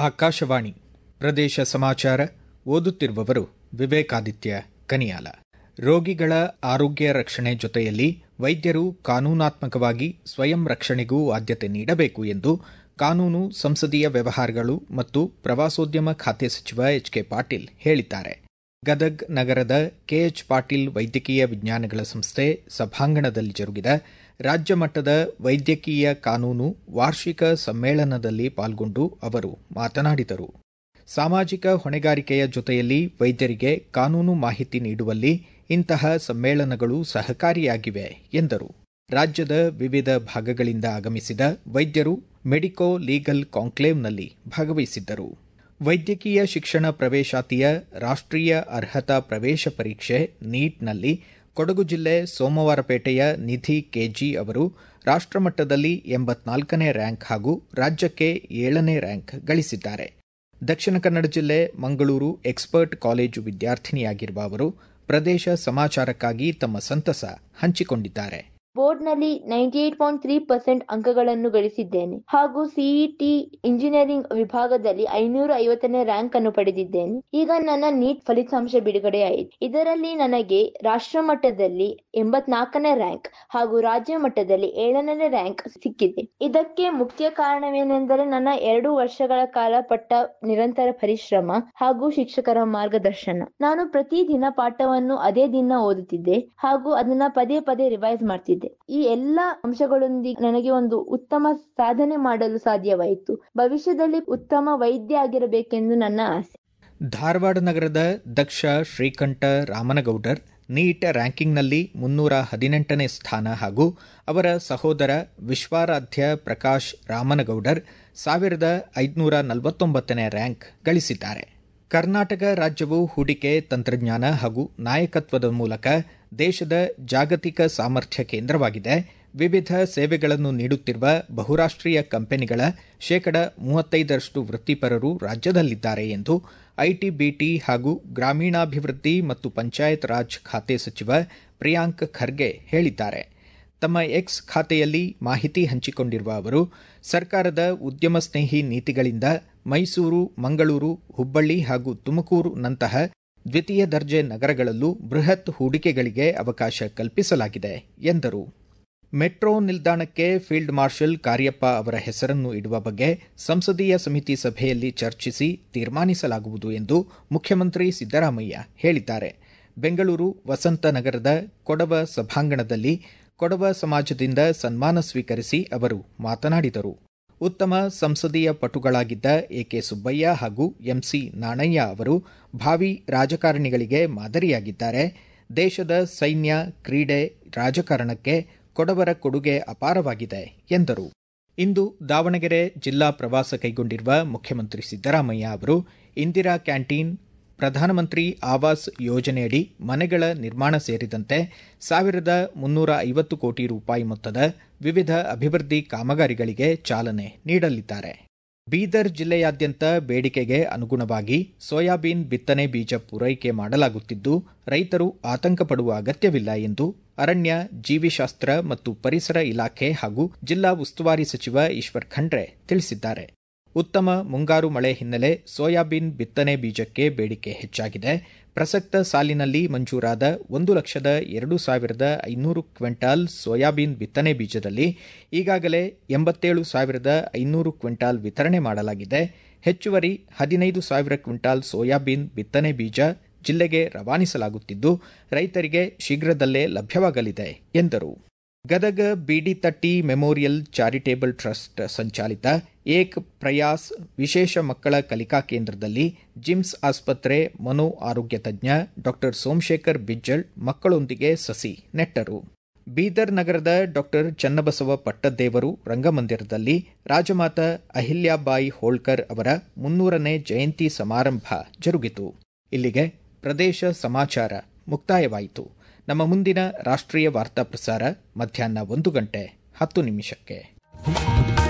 ಆಕಾಶವಾಣಿ ಪ್ರದೇಶ ಸಮಾಚಾರ ಓದುತ್ತಿರುವವರು ವಿವೇಕಾದಿತ್ಯ ಕನಿಯಾಲ ರೋಗಿಗಳ ಆರೋಗ್ಯ ರಕ್ಷಣೆ ಜೊತೆಯಲ್ಲಿ ವೈದ್ಯರು ಕಾನೂನಾತ್ಮಕವಾಗಿ ಸ್ವಯಂ ರಕ್ಷಣೆಗೂ ಆದ್ಯತೆ ನೀಡಬೇಕು ಎಂದು ಕಾನೂನು ಸಂಸದೀಯ ವ್ಯವಹಾರಗಳು ಮತ್ತು ಪ್ರವಾಸೋದ್ಯಮ ಖಾತೆ ಸಚಿವ ಎಚ್ ಕೆ ಪಾಟೀಲ್ ಹೇಳಿದ್ದಾರೆ ಗದಗ್ ನಗರದ ಕೆಎಚ್ ಪಾಟೀಲ್ ವೈದ್ಯಕೀಯ ವಿಜ್ಞಾನಗಳ ಸಂಸ್ಥೆ ಸಭಾಂಗಣದಲ್ಲಿ ಜರುಗಿದ ರಾಜ್ಯ ಮಟ್ಟದ ವೈದ್ಯಕೀಯ ಕಾನೂನು ವಾರ್ಷಿಕ ಸಮ್ಮೇಳನದಲ್ಲಿ ಪಾಲ್ಗೊಂಡು ಅವರು ಮಾತನಾಡಿದರು ಸಾಮಾಜಿಕ ಹೊಣೆಗಾರಿಕೆಯ ಜೊತೆಯಲ್ಲಿ ವೈದ್ಯರಿಗೆ ಕಾನೂನು ಮಾಹಿತಿ ನೀಡುವಲ್ಲಿ ಇಂತಹ ಸಮ್ಮೇಳನಗಳು ಸಹಕಾರಿಯಾಗಿವೆ ಎಂದರು ರಾಜ್ಯದ ವಿವಿಧ ಭಾಗಗಳಿಂದ ಆಗಮಿಸಿದ ವೈದ್ಯರು ಮೆಡಿಕೋ ಲೀಗಲ್ ಕಾಂಕ್ಲೇವ್ನಲ್ಲಿ ಭಾಗವಹಿಸಿದ್ದರು ವೈದ್ಯಕೀಯ ಶಿಕ್ಷಣ ಪ್ರವೇಶಾತಿಯ ರಾಷ್ಟ್ರೀಯ ಅರ್ಹತಾ ಪ್ರವೇಶ ಪರೀಕ್ಷೆ ನೀಟ್ನಲ್ಲಿ ಕೊಡಗು ಜಿಲ್ಲೆ ಸೋಮವಾರಪೇಟೆಯ ನಿಧಿ ಕೆಜಿ ಅವರು ರಾಷ್ಟ್ರಮಟ್ಟದಲ್ಲಿ ಎಂಬತ್ನಾಲ್ಕನೇ ರ್ಯಾಂಕ್ ಹಾಗೂ ರಾಜ್ಯಕ್ಕೆ ಏಳನೇ ರ್ಯಾಂಕ್ ಗಳಿಸಿದ್ದಾರೆ ದಕ್ಷಿಣ ಕನ್ನಡ ಜಿಲ್ಲೆ ಮಂಗಳೂರು ಎಕ್ಸ್ಪರ್ಟ್ ಕಾಲೇಜು ವಿದ್ಯಾರ್ಥಿನಿಯಾಗಿರುವ ಅವರು ಪ್ರದೇಶ ಸಮಾಚಾರಕ್ಕಾಗಿ ತಮ್ಮ ಸಂತಸ ಹಂಚಿಕೊಂಡಿದ್ದಾರೆ ಬೋರ್ಡ್ನಲ್ಲಿ ninety eight point three percent ಅಂಕಗಳನ್ನು ಗಳಿಸಿದ್ದೇನೆ ಹಾಗೂ ಸಿಇಟಿ ಇಂಜಿನಿಯರಿಂಗ್ ವಿಭಾಗದಲ್ಲಿ ಐನೂರ ಐವತ್ತನೇ ರ್ಯಾಂಕ್ ಅನ್ನು ಪಡೆದಿದ್ದೇನೆ ಈಗ ನನ್ನ ನೀಟ್ ಫಲಿತಾಂಶ ಬಿಡುಗಡೆಯಾಯಿತು ಇದರಲ್ಲಿ ನನಗೆ ರಾಷ್ಟ್ರ ಮಟ್ಟದಲ್ಲಿ ಎಂಬತ್ನಾಲ್ಕನೇ ರ್ಯಾಂಕ್ ಹಾಗೂ ರಾಜ್ಯ ಮಟ್ಟದಲ್ಲಿ ಏಳನೇ ರ್ಯಾಂಕ್ ಸಿಕ್ಕಿದೆ ಇದಕ್ಕೆ ಮುಖ್ಯ ಕಾರಣವೇನೆಂದರೆ ನನ್ನ ಎರಡು ವರ್ಷಗಳ ಕಾಲ ಪಟ್ಟ ನಿರಂತರ ಪರಿಶ್ರಮ ಹಾಗೂ ಶಿಕ್ಷಕರ ಮಾರ್ಗದರ್ಶನ ನಾನು ಪ್ರತಿದಿನ ಪಾಠವನ್ನು ಅದೇ ದಿನ ಓದುತ್ತಿದ್ದೆ ಹಾಗೂ ಅದನ್ನ ಪದೇ ಪದೇ ರಿವೈಸ್ ಮಾಡ್ತಿದ್ದೆ ಈ ಎಲ್ಲ ಅಂಶಗಳೊಂದಿಗೆ ನನಗೆ ಒಂದು ಉತ್ತಮ ಸಾಧನೆ ಮಾಡಲು ಸಾಧ್ಯವಾಯಿತು ಭವಿಷ್ಯದಲ್ಲಿ ಉತ್ತಮ ವೈದ್ಯ ಆಗಿರಬೇಕೆಂದು ನನ್ನ ಆಸೆ ಧಾರವಾಡ ನಗರದ ದಕ್ಷ ಶ್ರೀಕಂಠ ರಾಮನಗೌಡರ್ ನೀಟ್ ರ್ಯಾಂಕಿಂಗ್ನಲ್ಲಿ ಮುನ್ನೂರ ಹದಿನೆಂಟನೇ ಸ್ಥಾನ ಹಾಗೂ ಅವರ ಸಹೋದರ ವಿಶ್ವಾರಾಧ್ಯ ಪ್ರಕಾಶ್ ರಾಮನಗೌಡರ್ ಸಾವಿರದ ಐದುನೂರ ನಲವತ್ತೊಂಬತ್ತನೇ ರ್ಯಾಂಕ್ ಗಳಿಸಿದ್ದಾರೆ ಕರ್ನಾಟಕ ರಾಜ್ಯವು ಹೂಡಿಕೆ ತಂತ್ರಜ್ಞಾನ ಹಾಗೂ ನಾಯಕತ್ವದ ಮೂಲಕ ದೇಶದ ಜಾಗತಿಕ ಸಾಮರ್ಥ್ಯ ಕೇಂದ್ರವಾಗಿದೆ ವಿವಿಧ ಸೇವೆಗಳನ್ನು ನೀಡುತ್ತಿರುವ ಬಹುರಾಷ್ಟ್ರೀಯ ಕಂಪನಿಗಳ ಶೇಕಡ ಮೂವತ್ತೈದರಷ್ಟು ವೃತ್ತಿಪರರು ರಾಜ್ಯದಲ್ಲಿದ್ದಾರೆ ಎಂದು ಐಟಿ ಬಿಟಿ ಹಾಗೂ ಗ್ರಾಮೀಣಾಭಿವೃದ್ಧಿ ಮತ್ತು ಪಂಚಾಯತ್ ರಾಜ್ ಖಾತೆ ಸಚಿವ ಪ್ರಿಯಾಂಕ್ ಖರ್ಗೆ ಹೇಳಿದ್ದಾರೆ ತಮ್ಮ ಎಕ್ಸ್ ಖಾತೆಯಲ್ಲಿ ಮಾಹಿತಿ ಹಂಚಿಕೊಂಡಿರುವ ಅವರು ಸರ್ಕಾರದ ಉದ್ಯಮ ಸ್ನೇಹಿ ನೀತಿಗಳಿಂದ ಮೈಸೂರು ಮಂಗಳೂರು ಹುಬ್ಬಳ್ಳಿ ಹಾಗೂ ತುಮಕೂರುನಂತಹ ದ್ವಿತೀಯ ದರ್ಜೆ ನಗರಗಳಲ್ಲೂ ಬೃಹತ್ ಹೂಡಿಕೆಗಳಿಗೆ ಅವಕಾಶ ಕಲ್ಪಿಸಲಾಗಿದೆ ಎಂದರು ಮೆಟ್ರೋ ನಿಲ್ದಾಣಕ್ಕೆ ಫೀಲ್ಡ್ ಮಾರ್ಷಲ್ ಕಾರ್ಯಪ್ಪ ಅವರ ಹೆಸರನ್ನು ಇಡುವ ಬಗ್ಗೆ ಸಂಸದೀಯ ಸಮಿತಿ ಸಭೆಯಲ್ಲಿ ಚರ್ಚಿಸಿ ತೀರ್ಮಾನಿಸಲಾಗುವುದು ಎಂದು ಮುಖ್ಯಮಂತ್ರಿ ಸಿದ್ದರಾಮಯ್ಯ ಹೇಳಿದ್ದಾರೆ ಬೆಂಗಳೂರು ವಸಂತನಗರದ ಕೊಡವ ಸಭಾಂಗಣದಲ್ಲಿ ಕೊಡವ ಸಮಾಜದಿಂದ ಸನ್ಮಾನ ಸ್ವೀಕರಿಸಿ ಅವರು ಮಾತನಾಡಿದರು ಉತ್ತಮ ಸಂಸದೀಯ ಪಟುಗಳಾಗಿದ್ದ ಎಕೆ ಸುಬ್ಬಯ್ಯ ಹಾಗೂ ಎಂಸಿ ನಾಣಯ್ಯ ಅವರು ಭಾವಿ ರಾಜಕಾರಣಿಗಳಿಗೆ ಮಾದರಿಯಾಗಿದ್ದಾರೆ ದೇಶದ ಸೈನ್ಯ ಕ್ರೀಡೆ ರಾಜಕಾರಣಕ್ಕೆ ಕೊಡವರ ಕೊಡುಗೆ ಅಪಾರವಾಗಿದೆ ಎಂದರು ಇಂದು ದಾವಣಗೆರೆ ಜಿಲ್ಲಾ ಪ್ರವಾಸ ಕೈಗೊಂಡಿರುವ ಮುಖ್ಯಮಂತ್ರಿ ಸಿದ್ದರಾಮಯ್ಯ ಅವರು ಇಂದಿರಾ ಕ್ಯಾಂಟೀನ್ ಪ್ರಧಾನಮಂತ್ರಿ ಆವಾಸ್ ಯೋಜನೆಯಡಿ ಮನೆಗಳ ನಿರ್ಮಾಣ ಸೇರಿದಂತೆ ಸಾವಿರದ ಮುನ್ನೂರ ಐವತ್ತು ಕೋಟಿ ರೂಪಾಯಿ ಮೊತ್ತದ ವಿವಿಧ ಅಭಿವೃದ್ಧಿ ಕಾಮಗಾರಿಗಳಿಗೆ ಚಾಲನೆ ನೀಡಲಿದ್ದಾರೆ ಬೀದರ್ ಜಿಲ್ಲೆಯಾದ್ಯಂತ ಬೇಡಿಕೆಗೆ ಅನುಗುಣವಾಗಿ ಸೋಯಾಬೀನ್ ಬಿತ್ತನೆ ಬೀಜ ಪೂರೈಕೆ ಮಾಡಲಾಗುತ್ತಿದ್ದು ರೈತರು ಆತಂಕ ಪಡುವ ಅಗತ್ಯವಿಲ್ಲ ಎಂದು ಅರಣ್ಯ ಜೀವಿಶಾಸ್ತ್ರ ಮತ್ತು ಪರಿಸರ ಇಲಾಖೆ ಹಾಗೂ ಜಿಲ್ಲಾ ಉಸ್ತುವಾರಿ ಸಚಿವ ಈಶ್ವರ್ ಖಂಡ್ರೆ ತಿಳಿಸಿದ್ದಾರೆ ಉತ್ತಮ ಮುಂಗಾರು ಮಳೆ ಹಿನ್ನೆಲೆ ಸೋಯಾಬೀನ್ ಬಿತ್ತನೆ ಬೀಜಕ್ಕೆ ಬೇಡಿಕೆ ಹೆಚ್ಚಾಗಿದೆ ಪ್ರಸಕ್ತ ಸಾಲಿನಲ್ಲಿ ಮಂಜೂರಾದ ಒಂದು ಲಕ್ಷದ ಎರಡು ಸಾವಿರದ ಐನೂರು ಕ್ವಿಂಟಾಲ್ ಸೋಯಾಬೀನ್ ಬಿತ್ತನೆ ಬೀಜದಲ್ಲಿ ಈಗಾಗಲೇ ಎಂಬತ್ತೇಳು ಸಾವಿರದ ಐನೂರು ಕ್ವಿಂಟಾಲ್ ವಿತರಣೆ ಮಾಡಲಾಗಿದೆ ಹೆಚ್ಚುವರಿ ಹದಿನೈದು ಸಾವಿರ ಕ್ವಿಂಟಾಲ್ ಸೋಯಾಬೀನ್ ಬಿತ್ತನೆ ಬೀಜ ಜಿಲ್ಲೆಗೆ ರವಾನಿಸಲಾಗುತ್ತಿದ್ದು ರೈತರಿಗೆ ಶೀಘ್ರದಲ್ಲೇ ಲಭ್ಯವಾಗಲಿದೆ ಎಂದರು Gadag Biditatti memorial charitable trust ಸಂಚಾಲಿತ ಏಕ್ ಪ್ರಯಾಸ್ ವಿಶೇಷ ಮಕ್ಕಳ ಕಲಿಕಾ ಕೇಂದ್ರದಲ್ಲಿ ಜಿಮ್ಸ್ ಆಸ್ಪತ್ರೆ ಮನೋ ಆರೋಗ್ಯ ತಜ್ಞ ಡಾ ಸೋಮಶೇಖರ್ ಬಿಜ್ಜಳ್ ಮಕ್ಕಳೊಂದಿಗೆ ಸಸಿ ನೆಟ್ಟರು ಬೀದರ್ ನಗರದ ಡಾ ಚನ್ನಬಸವ ಪಟ್ಟದ್ದೇವರು ರಂಗಮಂದಿರದಲ್ಲಿ ರಾಜಮಾತ ಅಹಿಲ್ಯಾಬಾಯಿ ಹೋಳ್ಕರ್ ಅವರ ಮುನ್ನೂರನೇ ಜಯಂತಿ ಸಮಾರಂಭ ಜರುಗಿತು ಇಲ್ಲಿಗೆ ಪ್ರದೇಶ ಸಮಾಚಾರ ಮುಕ್ತಾಯವಾಯಿತು ನಮ್ಮ ಮುಂದಿನ ರಾಷ್ಟ್ರೀಯ ವಾರ್ತಾ ಪ್ರಸಾರ ಮಧ್ಯಾಹ್ನ ಒಂದು ಗಂಟೆ ಹತ್ತು ನಿಮಿಷಕ್ಕೆ